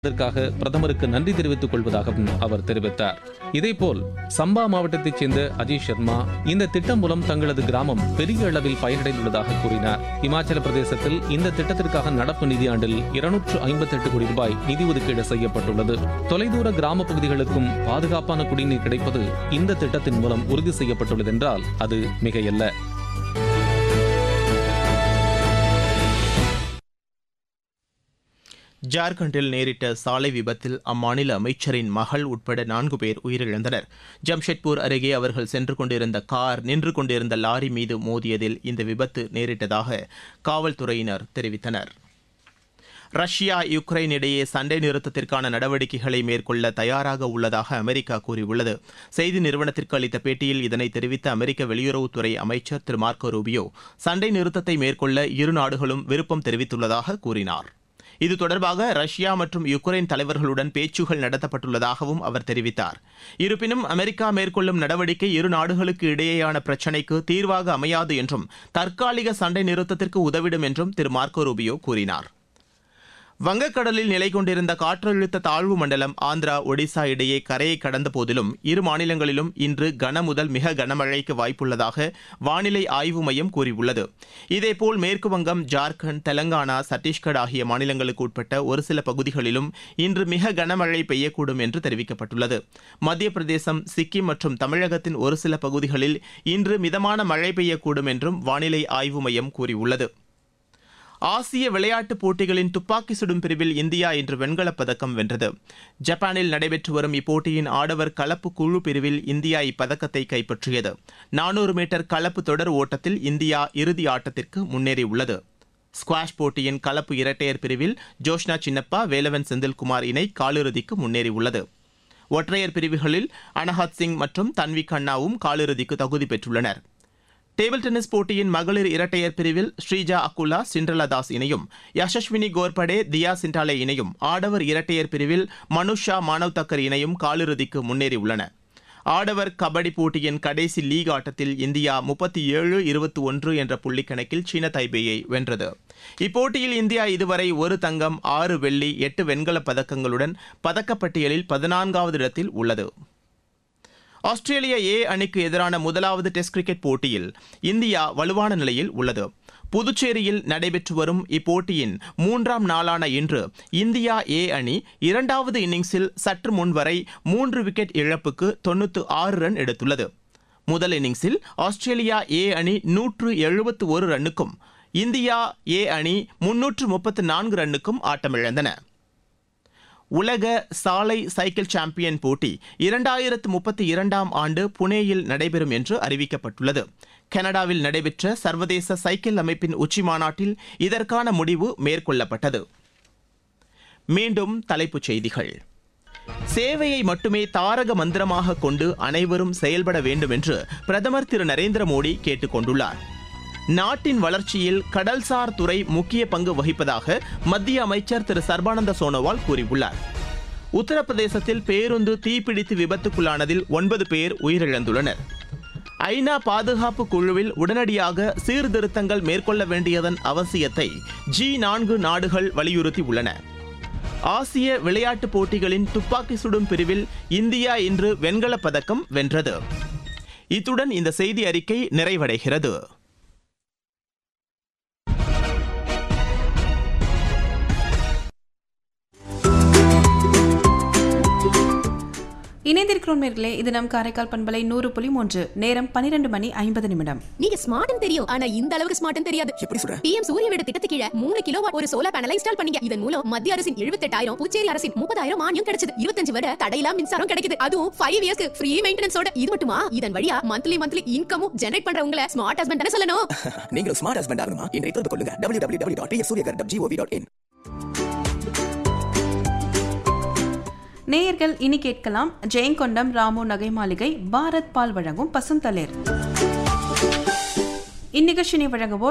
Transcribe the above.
இதற்காக பிரதமருக்கு நன்றி தெரிவித்துக் கொள்வதாகவும் அவர் தெரிவித்தார் இதேபோல் சம்பா மாவட்டத்தைச் சேர்ந்த அஜய் சர்மா இந்த திட்டம் மூலம் தங்களது கிராமம் பெரிய அளவில் பயனடைந்துள்ளதாக கூறினார் இமாச்சல பிரதேசத்தில் இந்த திட்டத்திற்காக நடப்பு நிதியாண்டில் இருநூற்று ஐம்பத்தி எட்டு கோடி ரூபாய் நிதி ஒதுக்கீடு செய்யப்பட்டுள்ளது தொலைதூர கிராம பகுதிகளுக்கும் பாதுகாப்பான குடிநீர் கிடைப்பது இந்த திட்டத்தின் மூலம் உறுதி செய்யப்பட்டுள்ளது என்றால் அது மிகையல்ல ஜார்க்கண்டில் நேரிட்ட சாலை விபத்தில் அம்மாநில அமைச்சரின் மகள் உட்பட நான்கு பேர் உயிரிழந்தனர் ஜம்ஷெட்பூர் அருகே அவர்கள் சென்று கொண்டிருந்த கார் நின்று கொண்டிருந்த லாரி மீது மோதியதில் இந்த விபத்து நேரிட்டதாக காவல்துறையினர் தெரிவித்தனர் ரஷ்யா யுக்ரைன் இடையே சண்டை நிறுத்தத்திற்கான நடவடிக்கைகளை மேற்கொள்ள தயாராக உள்ளதாக அமெரிக்கா கூறியுள்ளது செய்தி நிறுவனத்திற்கு அளித்த பேட்டியில் இதனை தெரிவித்த அமெரிக்க வெளியுறவுத்துறை அமைச்சர் திரு மார்க்கோ ரூபியோ சண்டை நிறுத்தத்தை மேற்கொள்ள இரு நாடுகளும் விருப்பம் தெரிவித்துள்ளதாக கூறினார் இது தொடர்பாக ரஷ்யா மற்றும் யுக்ரைன் தலைவர்களுடன் பேச்சுகள் நடத்தப்பட்டுள்ளதாகவும் அவர் தெரிவித்தார் இருப்பினும் அமெரிக்கா மேற்கொள்ளும் நடவடிக்கை இரு நாடுகளுக்கு இடையேயான பிரச்சினைக்கு தீர்வாக அமையாது என்றும் தற்காலிக சண்டை நிறுத்தத்திற்கு உதவிடும் என்றும் திரு மார்க்கோ ரூபியோ கூறினார் வங்கக்கடலில் நிலை கொண்டிருந்த காற்றழுத்த தாழ்வு மண்டலம் ஆந்திரா ஒடிசா இடையே கரையை கடந்த போதிலும் இரு மாநிலங்களிலும் இன்று கன முதல் மிக கனமழைக்கு வாய்ப்புள்ளதாக வானிலை ஆய்வு மையம் கூறியுள்ளது இதேபோல் மேற்கு வங்கம் ஜார்க்கண்ட் தெலங்கானா சத்தீஸ்கர் ஆகிய மாநிலங்களுக்கு உட்பட்ட ஒரு சில பகுதிகளிலும் இன்று மிக கனமழை பெய்யக்கூடும் என்று தெரிவிக்கப்பட்டுள்ளது மத்திய பிரதேசம் சிக்கிம் மற்றும் தமிழகத்தின் ஒரு சில பகுதிகளில் இன்று மிதமான மழை பெய்யக்கூடும் என்றும் வானிலை ஆய்வு மையம் கூறியுள்ளது ஆசிய விளையாட்டுப் போட்டிகளின் துப்பாக்கி சுடும் பிரிவில் இந்தியா இன்று வெண்கலப் பதக்கம் வென்றது ஜப்பானில் நடைபெற்று வரும் இப்போட்டியின் ஆடவர் கலப்பு குழு பிரிவில் இந்தியா இப்பதக்கத்தை கைப்பற்றியது நானூறு மீட்டர் கலப்பு தொடர் ஓட்டத்தில் இந்தியா இறுதி ஆட்டத்திற்கு முன்னேறியுள்ளது ஸ்குவாஷ் போட்டியின் கலப்பு இரட்டையர் பிரிவில் ஜோஷ்னா சின்னப்பா வேலவன் செந்தில்குமார் இணை காலிறுதிக்கு முன்னேறியுள்ளது ஒற்றையர் பிரிவுகளில் அனஹத் சிங் மற்றும் தன்வி கண்ணாவும் காலிறுதிக்கு தகுதி பெற்றுள்ளனர் டேபிள் டென்னிஸ் போட்டியின் மகளிர் இரட்டையர் பிரிவில் ஸ்ரீஜா அக்குலா சிண்ட்ரலா தாஸ் இணையும் யசஸ்வினி கோர்படே தியா சிண்டாலே இணையும் ஆடவர் இரட்டையர் பிரிவில் மனுஷா மானவ் தக்கர் இணையும் காலிறுதிக்கு முன்னேறியுள்ளன ஆடவர் கபடி போட்டியின் கடைசி லீக் ஆட்டத்தில் இந்தியா முப்பத்தி ஏழு இருபத்தி ஒன்று என்ற புள்ளி கணக்கில் சீன தைபேயை வென்றது இப்போட்டியில் இந்தியா இதுவரை ஒரு தங்கம் ஆறு வெள்ளி எட்டு வெண்கலப் பதக்கங்களுடன் பதக்கப்பட்டியலில் பதினான்காவது இடத்தில் உள்ளது ஆஸ்திரேலிய ஏ அணிக்கு எதிரான முதலாவது டெஸ்ட் கிரிக்கெட் போட்டியில் இந்தியா வலுவான நிலையில் உள்ளது புதுச்சேரியில் நடைபெற்று வரும் இப்போட்டியின் மூன்றாம் நாளான இன்று இந்தியா ஏ அணி இரண்டாவது இன்னிங்ஸில் சற்று முன்வரை மூன்று விக்கெட் இழப்புக்கு தொண்ணூற்று ஆறு ரன் எடுத்துள்ளது முதல் இன்னிங்ஸில் ஆஸ்திரேலியா ஏ அணி நூற்று எழுபத்து ஒரு ரன்னுக்கும் இந்தியா ஏ அணி முன்னூற்று முப்பத்து நான்கு ரன்னுக்கும் ஆட்டமிழந்தன உலக சாலை சைக்கிள் சாம்பியன் போட்டி இரண்டாயிரத்து முப்பத்தி இரண்டாம் ஆண்டு புனேயில் நடைபெறும் என்று அறிவிக்கப்பட்டுள்ளது கனடாவில் நடைபெற்ற சர்வதேச சைக்கிள் அமைப்பின் உச்சி மாநாட்டில் இதற்கான முடிவு மேற்கொள்ளப்பட்டது மீண்டும் தலைப்புச் செய்திகள் சேவையை மட்டுமே தாரக மந்திரமாக கொண்டு அனைவரும் செயல்பட வேண்டும் என்று பிரதமர் திரு நரேந்திர மோடி கேட்டுக் கொண்டுள்ளார் நாட்டின் வளர்ச்சியில் கடல்சார் துறை முக்கிய பங்கு வகிப்பதாக மத்திய அமைச்சர் திரு சர்பானந்த சோனோவால் கூறியுள்ளார் உத்தரப்பிரதேசத்தில் பேருந்து தீப்பிடித்து விபத்துக்குள்ளானதில் ஒன்பது பேர் உயிரிழந்துள்ளனர் ஐநா பாதுகாப்பு குழுவில் உடனடியாக சீர்திருத்தங்கள் மேற்கொள்ள வேண்டியதன் அவசியத்தை ஜி நான்கு நாடுகள் வலியுறுத்தியுள்ளன ஆசிய விளையாட்டுப் போட்டிகளின் துப்பாக்கி சுடும் பிரிவில் இந்தியா இன்று வெண்கலப் பதக்கம் வென்றது இத்துடன் இந்த செய்தி அறிக்கை நிறைவடைகிறது இணைந்திருக்கிறோம் நேர்களே இது நம் காரைக்கால் பண்பலை நூறு புள்ளி மூன்று நேரம் பன்னிரண்டு மணி ஐம்பது நிமிடம் நீங்க ஸ்மார்ட்னு தெரியும் ஆனா இந்த அளவுக்கு ஸ்மார்ட்னு தெரியாது எப்படி சொல்ற பிஎம் சூரிய வீடு திட்டத்துக்கு கீழ மூணு கிலோ ஒரு சோலார் பேனலை இன்ஸ்டால் பண்ணீங்க இதன் மூலம் மத்திய அரசின் எழுபத்தெட்டாயிரம் புதுச்சேரி அரசின் முப்பதாயிரம் மானியம் கிடைச்சது இருபத்தஞ்சு வருட தடையில்லா மின்சாரம் கிடைக்குது அதுவும் ஃபைவ் இயர்ஸ்க்கு ஃப்ரீ மெயின்டெனன்ஸோட இது மட்டுமா இதன் வழியா மந்த்லி மந்த்லி இன்கமும் ஜெனரேட் பண்றவங்கள ஸ்மார்ட் ஹஸ்பண்ட் தானே சொல்லணும் நீங்களும் ஸ்மார்ட் ஹஸ்பண்ட் ஆகணுமா இன்றைய தொடர்பு கொள்ளுங்க W W W dot Suryaghar dot G O V dot in நேயர்கள் இனி கேட்கலாம் ஜெயங்கொண்டம் ராமு நகை மாளிகை பாரத் பால் வழங்கும் பசுந்தளிர் இந்நிகழ்ச்சியை வழங்குவோர்